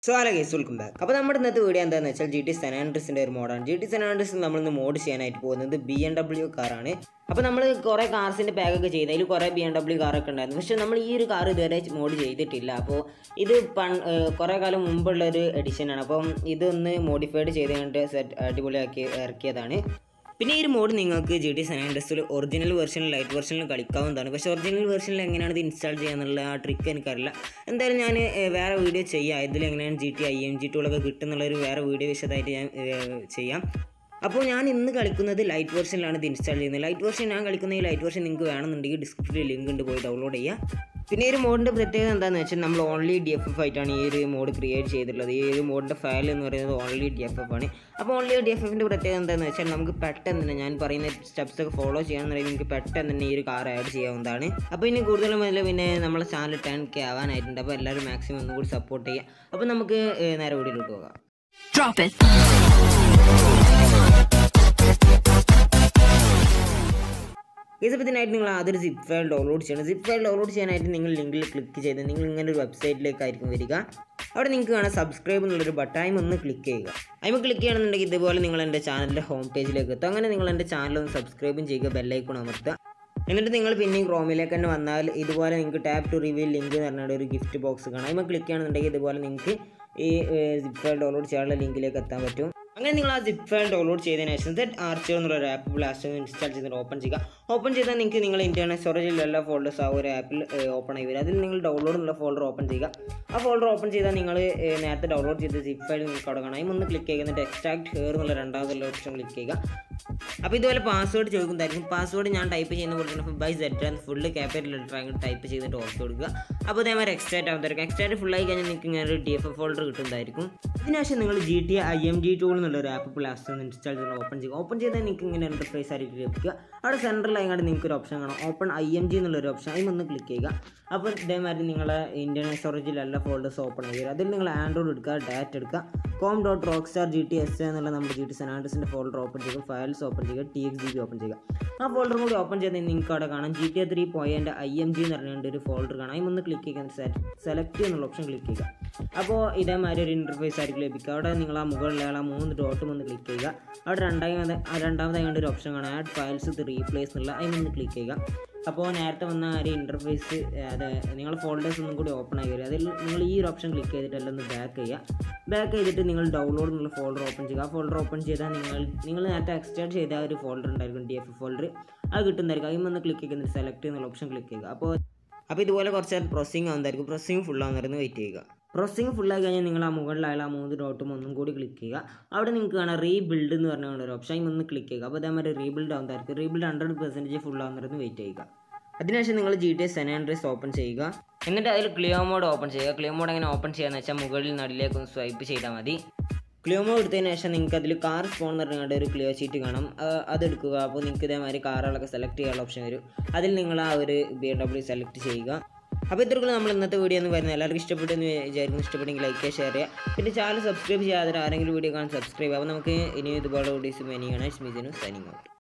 So hello guys welcome back അപ്പോൾ നമ്മുടെ ഇന്നത്തെ വീഡിയോ എന്താണെന്ന് വെച്ചാൽ ജി ടി സെനാൻഡ്രസിൻ്റെ ഒരു മോഡാണ് ജി ടി സെനാൻഡ്രസ് നമ്മളിന്ന് മോഡ് ചെയ്യാനായിട്ട് പോകുന്നത് ബി എം ഡബ്ല്യു കാറാണ് അപ്പോൾ നമ്മൾ കുറേ കാർസിൻ്റെ പാക്കൊക്കെ ചെയ്ത് അതിൽ കുറേ ബി എം ഡബ്ല്യു കാറൊക്കെ ഉണ്ടായിരുന്നു പക്ഷേ നമ്മൾ ഈ ഒരു കാർ ഇതുവരെ മോഡ് ചെയ്തിട്ടില്ല അപ്പോൾ ഇത് പൺ ഏഹ് കുറേ കാലം മുമ്പുള്ള ഒരു എഡിഷനാണ് അപ്പം ഇതൊന്ന് മോഡിഫൈഡ് ചെയ്ത് കണ്ട് സെറ്റ് അടിപൊളിയാക്കി ഇറക്കിയതാണ് പിന്നെ ഈ ഒരു മോഡ് നിങ്ങൾക്ക് ജി ടി സെനാൻഡസിൽ ഒറിജിനൽ വെർഷനിൽ ലൈറ്റ് വെർഷനിൽ കളിക്കാവുന്നതാണ് പക്ഷേ ഒറിജിനൽ വെർഷനിൽ എങ്ങനെയാണ് ഇത് ഇൻസ്റ്റാൾ ചെയ്യാന്നുള്ള ആ ട്രിക്ക് എനിക്കറിയില്ല എന്തായാലും ഞാൻ ഏഹ്, വേറെ വീഡിയോ ചെയ്യാം ഇതിൽ എങ്ങനെയാണ് G T I M G ടൂളൊക്കെ കിട്ടുന്നുള്ളൊരു വേറെ വീഡിയോ വിശദമായിട്ട് ഞാൻ ഏഹ്, ചെയ്യാം അപ്പോൾ ഞാൻ ഇന്ന് കളിക്കുന്നത് ലൈറ്റ് വെർഷനിലാണ് ഇത് ഇൻസ്റ്റാൾ ചെയ്യുന്നത് ലൈറ്റ് വെർഷൻ ഞാൻ കളിക്കുന്ന ഈ ലൈറ്റ് വെർഷൻ നിങ്ങൾക്ക് വേണമെന്നുണ്ടെങ്കിൽ ഡിസ്ക്രിപ്ഷനിൽ ലിങ്ക് ഉണ്ട് പോയി ഡൗൺലോഡ് ചെയ്യുക പിന്നെ ഈ ഒരു മോഡിൻ്റെ പ്രത്യേകത എന്താണെന്ന് വെച്ചാൽ നമ്മൾ ഓൺലി ഡി എഫ് എഫ് ആയിട്ടാണ് ഈ ഒരു മോഡ് ക്രിയേറ്റ് ചെയ്തിട്ടുള്ളത് ഈ ഒരു മോഡിൻ്റെ ഫയൽ എന്ന് പറയുന്നത് ഓൺലി ഡി എഫ് എഫ് ആണ് അപ്പോൾ ഓൺലി ഡി എഫ് എഫിൻ്റെ പ്രത്യേകത എന്താണെന്ന് വെച്ചാൽ നമുക്ക് പെട്ടെന്ന് തന്നെ ഞാൻ പറയുന്ന സ്റ്റെപ്സ് ഒക്കെ ഫോളോ ചെയ്യാന്നുണ്ടെങ്കിൽ നിങ്ങൾക്ക് പെട്ടെന്ന് തന്നെ ഈ ഒരു കാർ ആഡ് ചെയ്യാവുന്നതാണ് അപ്പോൾ ഇനി കൂടുതലും അതിൽ പിന്നെ നമ്മളെ ചാനൽ ടെൻ കെ ആവാനായിട്ടുണ്ട് അപ്പോൾ എല്ലാവരും മാക്സിമം ഒന്നും കൂടി സപ്പോർട്ട് ചെയ്യുക അപ്പോൾ നമുക്ക് ഏഹ്, നേരെ വീഡിയോയിലോട്ട് പോകാം Drop it. ഇതിനായിട്ട് നിങ്ങൾ ആദ്യം സിപ്പ് ഫയൽ ഡൗൺലോഡ് ചെയ്യണം സിപ്പ് ഫയൽ ഡൗൺലോഡ് ചെയ്യാനായിട്ട് നിങ്ങൾ ലിങ്കിൽ ക്ലിക്ക് ചെയ്ത് നിങ്ങൾ ഇങ്ങനെ ഒരു വെബ്സൈറ്റിലേക്കായിരിക്കും വരിക അവിടെ നിങ്ങൾക്ക് കാണാം സബ്സ്ക്രൈബ് എന്നുള്ളൊരു ബട്ടൺ ഒന്ന് ക്ലിക്ക് ചെയ്യുക അതിന് ക്ലിക്ക് ചെയ്യണമെന്നുണ്ടെങ്കിൽ ഇതുപോലെ നിങ്ങൾ എൻ്റെ ചാനലിൻ്റെ ഹോം പേജിലേക്ക് എത്തും അങ്ങനെ നിങ്ങൾ എൻ്റെ ചാനൽ ഒന്ന് സബ്സ്ക്രൈബും ചെയ്യുക ബെല്ലൈക്കൺ അമർത്തുക എന്നിട്ട് നിങ്ങൾ പിന്നെയും ക്രോമിലേക്ക് തന്നെ വന്നാൽ ഇതുപോലെ നിങ്ങൾക്ക് ടാപ്പ് ടു റിവ്യൂ ലിങ്ക് എന്ന് പറഞ്ഞ ഒരു ഗിഫ്റ്റ് ബോക്സ് കാണാം അതിന് ക്ലിക്ക് ചെയ്യണമെന്നുണ്ടെങ്കിൽ ഇതുപോലെ നിങ്ങൾക്ക് ഈ സിപ്പ് ഫയൽ ഡൗൺലോഡ് ചെയ്യാനുള്ള ലിങ്കിലേക്ക് എത്താൻ പറ്റും അങ്ങനെ നിങ്ങൾ ആ സിപ്പ് ഫയൽ ഡൗൺലോഡ് ചെയ്തതിന് ശേഷം സെറ്റ് ആർച്ചോ എന്നുള്ള ഒരു ആപ്പ് ബ്ലാസ്റ്റ് ഇൻസ്റ്റാൾ ചെയ്തിട്ട് ഓപ്പൺ ചെയ്യുക ഓപ്പൺ ചെയ്താൽ നിങ്ങൾക്ക് നിങ്ങൾ ഇന്റർണൽ സ്റ്റോറേജിൽ എല്ലാ ഫോൾഡേഴ്സ് ആ ഒരു ആപ്പിൽ ഓപ്പൺ ആയി വരും അതിൽ നിങ്ങൾ ഡൗൺലോഡ് എന്നുള്ള ഫോൾഡർ ഓപ്പൺ ചെയ്യുക ആ ഫോൾഡർ ഓപ്പൺ ചെയ്താൽ നിങ്ങൾ നേരത്തെ ഡൗൺലോഡ് ചെയ്ത സിപ്പ് ഫയൽ നിങ്ങൾക്ക് അവിടെ കാണാം അതിൽ ഒന്ന് ക്ലിക്ക് ചെയ്യുക എന്നിട്ട് എക്സ്ട്രാക്ട് ഹെയർ എന്നുള്ള രണ്ടാമതുള്ള ഓപ്ഷൻ ക്ലിക്ക് ചെയ്യുക അപ്പോൾ ഇതുപോലെ പാസ്വേഡ് ചോദിക്കുന്നതായിരിക്കും പാസ്വേഡ് ഞാൻ ടൈപ്പ് ചെയ്യുന്ന പോലെ തന്നെ by set and full capital letter അങ്ങോട്ട് ടൈപ്പ് ചെയ്തിട്ട് ഓക്കെ കൊടുക്കുക അപ്പോൾ അതേമാതിരി എക്സ്ട്രാക്ട് ആവുന്നതായിരിക്കും എക്സ്ട്രാക്ട് ഫുൾ ആയി കഴിഞ്ഞാൽ നിങ്ങൾക്ക് ഇങ്ങനെ ഒരു ഡി എഫ് എഫ് ഫോൾഡർ കിട്ടുന്നതായിരിക്കും ഇതിനുശേഷം നിങ്ങൾ G T I M G tool എന്നുള്ള ഒരു ആപ്പ് പ്ലാസ്റ്റർ ഒന്ന് ഇൻസ്റ്റാൾ ചെയ്ത് ഓപ്പൺ ചെയ്യുക ഓപ്പൺ ചെയ്താൽ നിങ്ങൾക്ക് ഇങ്ങനെ എൻ്റർപ്രൈസ് ആയിരിക്കും ലഭിക്കുക അവിടെ സെൻട്രലായി കണ്ട് നിങ്ങൾക്ക് ഒരു ഓപ്ഷൻ കാണാം ഓപ്പൺ ഐ എം ജി എന്നുള്ള ഒരു ഓപ്ഷൻ അതിൽ ഒന്ന് ക്ലിക്ക് ചെയ്യുക അപ്പോൾ ഇതേമാതിരി നിങ്ങളെ ഇന്ത്യൻ സ്റ്റോറേജിൽ എല്ലാ ഫോൾഡേഴ്സ് ഓപ്പൺ ആയി വരും അതിൽ നിങ്ങൾ ആൻഡ്രോയിഡ് എടുക്കുക ഡാറ്റ എടുക്കുക com dot Rockstar G T S എന്നുള്ള നമ്മുടെ ജി ടി സെനാൻഡസിൻ്റെ ഫോൾഡർ ഓപ്പൺ ചെയ്യുക ഫയൽസ് ഓപ്പൺ ചെയ്യുക T X G B open ചെയ്യുക ആ ഫോൾഡർ കൂടി ഓപ്പൺ ചെയ്ത് നിങ്ങൾക്ക് അവിടെ കാണാം G T A three point I M G എന്ന് പറഞ്ഞുകൊണ്ട് ഒരു ഫോൾഡർ കാണാം അതിൽ ഒന്ന് ക്ലിക്ക് ചെയ്യുക സെലക്ട് എന്നുള്ള ഓപ്ഷൻ ക്ലിക്ക് ചെയ്യുക അപ്പോൾ ഇതേമാതിരി ഒരു ഇൻ്റർഫേസ് ആയിരിക്കും ലഭിക്കുക അവിടെ നിങ്ങൾ ആ മുകളിലുള്ള ആ മൂന്ന് ഡോട്ടും ഒന്ന് ക്ലിക്ക് ചെയ്യുക അവിടെ രണ്ടാമത് ആ രണ്ടാമതായി കണ്ട ഒരു ഓപ്ഷൻ കാണാം ആഡ് ഫയൽസ് ഇത് റീപ്ലേസ് എന്നുള്ള അതിൽ ഒന്ന് ക്ലിക്ക് ചെയ്യുക അപ്പോൾ നേരത്തെ വന്ന ആ ഒരു ഇൻ്റർഫേസ് അത് നിങ്ങളുടെ ഫോൾഡേഴ്സ് ഒന്നും കൂടി ഓപ്പൺ ആയി വരും അതിൽ നിങ്ങൾ ഈ ഒരു ഓപ്ഷൻ ക്ലിക്ക് ചെയ്തിട്ട് എല്ലാം ഒന്ന് ബാക്ക് ചെയ്യുക ബാക്ക് ചെയ്തിട്ട് നിങ്ങൾ ഡൗൺലോഡ് എന്നുള്ള ഫോൾഡർ ഓപ്പൺ ചെയ്യുക ആ ഫോൾഡർ ഓപ്പൺ ചെയ്താൽ നിങ്ങൾ നിങ്ങൾ നേരത്തെ എക്സ്റ്റാർട്ട് ചെയ്ത ആ ഒരു ഫോൾഡർ ഉണ്ടായിരിക്കും ഡി എഫ് ഫോൾഡർ അത് കിട്ടുന്നതായിരിക്കും അതിൽ ഒന്ന് ക്ലിക്ക് ചെയ്യുന്നത് സെലക്ട് എന്നുള്ള ഓപ്ഷൻ ക്ലിക്ക് ചെയ്യുക അപ്പോൾ അപ്പോൾ ഇതുപോലെ കുറച്ച് നേരം പ്രോസസ്സിങ് ആവുന്നതായിരിക്കും പ്രോസസ്സിങ് ഫുൾ ആവുന്നതായിരുന്നു വെയിറ്റ് ചെയ്യുക പ്രോസസ്സിങ് ഫുൾ ആയി കഴിഞ്ഞാൽ നിങ്ങൾ ആ മുകളിലായാലും ആ മൂന്ന് ഡോട്ടും ഒന്നും കൂടി ക്ലിക്ക് ചെയ്യുക അവിടെ നിങ്ങൾക്ക് കാണാം റീബിൽഡ് എന്ന് പറഞ്ഞ ഒരു ഓപ്ഷൻ അതിൽ ഒന്ന് ക്ലിക്ക് ചെയ്യുക അപ്പോൾ അതേമാതിരി റീബിൽഡ് ആവുന്നതായിരിക്കും റീബിൽഡ് ഹൺഡ്രഡ് പെർസെൻറ്റേജ് ഫുൾ ആവുന്നതായിരുന്നു വെയിറ്റ് ചെയ്യുക അതിനുശേഷം നിങ്ങൾ ജി ടി എസ് സെനാൻഡ്രസ് ഓപ്പൺ ചെയ്യുക എന്നിട്ട് അതിൽ ക്ലിയോ മോഡ് ഓപ്പൺ ചെയ്യുക ക്ലിയോ മോഡ് എങ്ങനെ ഓപ്പൺ ചെയ്യാന്ന് വെച്ചാൽ മുകളിൽ നടിലേക്ക് ഒന്ന് സ്വൈപ്പ് ചെയ്താൽ മതി ക്ലിയോ മോഡ് എടുത്തതിന് ശേഷം നിങ്ങൾക്ക് അതിൽ കാർ സ്പോൺ എന്ന് പറഞ്ഞുകൊണ്ട് ഒരു ക്ലിയോ ഷീറ്റ് കാണാം ആ, അതെടുക്കുക അപ്പോൾ നിങ്ങൾക്ക് ഇതേമാതിരി കാറുകളൊക്കെ സെലക്ട് ചെയ്യാനുള്ള ഓപ്ഷൻ വരും അതിൽ നിങ്ങൾ ആ ഒരു ബി എം ഡബ്ല്യു സെലക്ട് ചെയ്യുക അപ്പോൾ ഇത്രയ്ക്കുള്ള നമ്മൾ ഇന്നത്തെ വീഡിയോ എന്ന് പറയുന്നത് എല്ലാവർക്കും ഇഷ്ടപ്പെട്ടെന്ന് വിചാരിക്കുന്നു ഇഷ്ടപ്പെട്ടെങ്കിൽ ലൈക്ക് ചെയ്യുക ഷെയർ ചെയ്യുക പിന്നെ ചാനൽ സബ്സ്ക്രൈബ് ചെയ്യാതെ ആരെങ്കിലും വീഡിയോ കാണാൻ സബ്സ്ക്രൈബ് അപ്പോൾ നമുക്ക് ഇനി ഇതുപോലെ വീഡിയോസ് മെനി കാണാൻ സ്മിതിനു സൈനിങ് ഔട്ട്